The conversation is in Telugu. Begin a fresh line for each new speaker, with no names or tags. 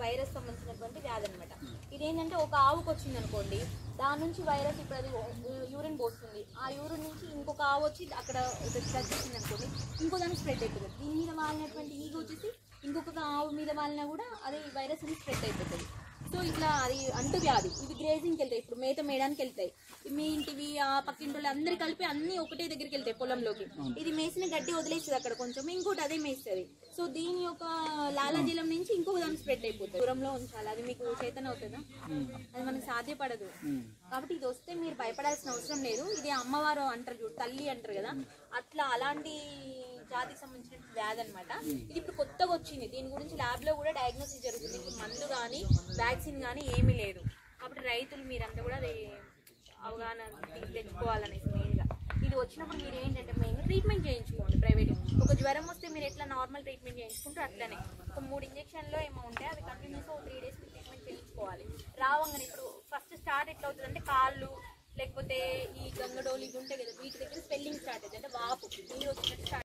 వైరస్ సంబంధించినటువంటి వ్యాధి అనమాట ఇదేంటంటే ఒక ఆవుకు వచ్చింది అనుకోండి దాని నుంచి వైరస్ ఇప్పుడు అది యూరిన్ పోస్తుంది ఆ యూరిన్ నుంచి ఇంకొక ఆవు వచ్చి అక్కడ తగ్గించింది అనుకోండి ఇంకో దానికి స్ప్రెడ్ అయిపోతుంది దీని మీద వాలినటువంటి ఈగ వచ్చేసి ఇంకొక ఆవు మీద వాలినా కూడా అది వైరస్ అనేది స్ప్రెడ్ అయిపోతుంది సో ఇట్లా అది అంటు వ్యాధి ఇవి గ్రేజింగ్కి వెళ్తాయి ఇప్పుడు మేత మేయడానికి వెళ్తాయి మీ ఇంటివి ఆ పక్కింటి వాళ్ళు అందరు కలిపి అన్ని ఒకటే దగ్గరికి వెళ్తాయి పొలంలోకి ఇది మేసిన గడ్డి వదిలేస్తుంది అక్కడ కొంచెం ఇంకోటి అదే మేస్తుంది సో దీని యొక్క లాలాజలం నుంచి ఇంకొక దానికి స్ప్రెడ్ అయిపోతుంది దూరంలో ఉంచాలి అది మీకు చేతన అవుతుందా అది మనకు సాధ్యపడదు కాబట్టి ఇది వస్తే మీరు భయపడాల్సిన అవసరం లేదు ఇది అమ్మవారు అంటారు చూడు తల్లి అంటారు కదా అట్లా అలాంటి జాతికి సంబంధించిన వ్యాధి అనమాట ఇది ఇప్పుడు కొత్తగా వచ్చింది దీని గురించి ల్యాబ్ లో కూడా డయాగ్నోసిస్ జరుగుతుంది ఇప్పుడు మందు కానీ వ్యాక్సిన్ కానీ ఏమీ లేదు కాబట్టి రైతులు మీరంతా కూడా అది అవగాహన తె- తెచ్చుకోవాలనేసి మెయిన్గా ఇది వచ్చినప్పుడు మీరు ఏంటంటే మెయిన్ ట్రీట్మెంట్ చేయించుకోండి ప్రైవేట్ ఒక జ్వరం వస్తే మీరు ఎట్లా నార్మల్ ట్రీట్మెంట్ చేయించుకుంటారు అట్లనే ఒక మూడు ఇంజక్షన్లో ఏమో ఉంటాయి అవి కంటిన్యూస్ ఒక త్రీ డేస్ ట్రీట్మెంట్ చేయించుకోవాలి రావంగానే ఇప్పుడు ఫస్ట్ స్టార్ట్ ఎట్లా అవుతుంది అంటే కాళ్ళు లేకపోతే ఈ గంగడోలు ఇవి ఉంటాయి కదా వీటి దగ్గర స్వెల్లింగ్ స్టార్ట్ అవుతుంది అంటే వాపు నీరు వచ్చినట్టు స్టార్ట్